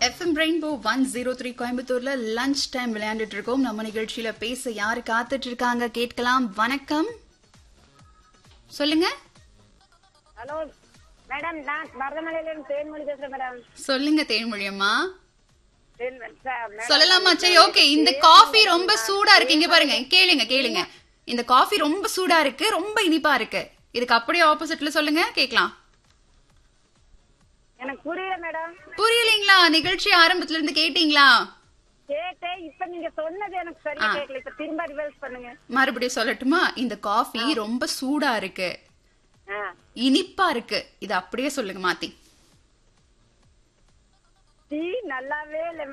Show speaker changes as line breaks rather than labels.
FM rainbow one zero three கோயம்புத்தூர்ல lunch time விளையாண்டுட்டு இருக்கோம் நம்ம நிகழ்ச்சியில பேச யாரு காத்துட்டு இருக்காங்க கேட்கலாம் வணக்கம் சொல்லுங்க
ஹலோ மேடம் நான் மருதமலையிலிருந்து தேன்மொழி பேசுறேன் மேடம்
சொல்லுங்க தேன்மொழியம்மா
தேன்மொழி சார், மேடம்,
சொல்லலாமா சரி ஓகே இந்த காஃபி ரொம்ப சூடா இருக்கு இங்க பாருங்க கேளுங்க கேளுங்க இந்த காஃபி ரொம்ப சூடா இருக்கு ரொம்ப இனிப்பா இருக்கு இதுக்கு அப்படியே ஆப்போசிட்ல சொல்லுங்க கேக்கலாம்
எனக்கு புரியல மேடம்
புரியலீங்களா நிகழ்ச்சி ஆரம்பத்துல இருந்து கேட்டீங்களா
கேட்டேன் இப்ப நீங்க சொன்னது எனக்கு சரியா கேட்கல இப்ப திரும்ப ரிவர்ஸ் பண்ணுங்க
மறுபடியும் சொல்லட்டுமா இந்த காஃபி ரொம்ப சூடா இருக்கு
ஆ.
இனிப்பா இருக்கு இது அப்படியே சொல்லுங்க மாத்தி
டீ நல்லாவே இல்ல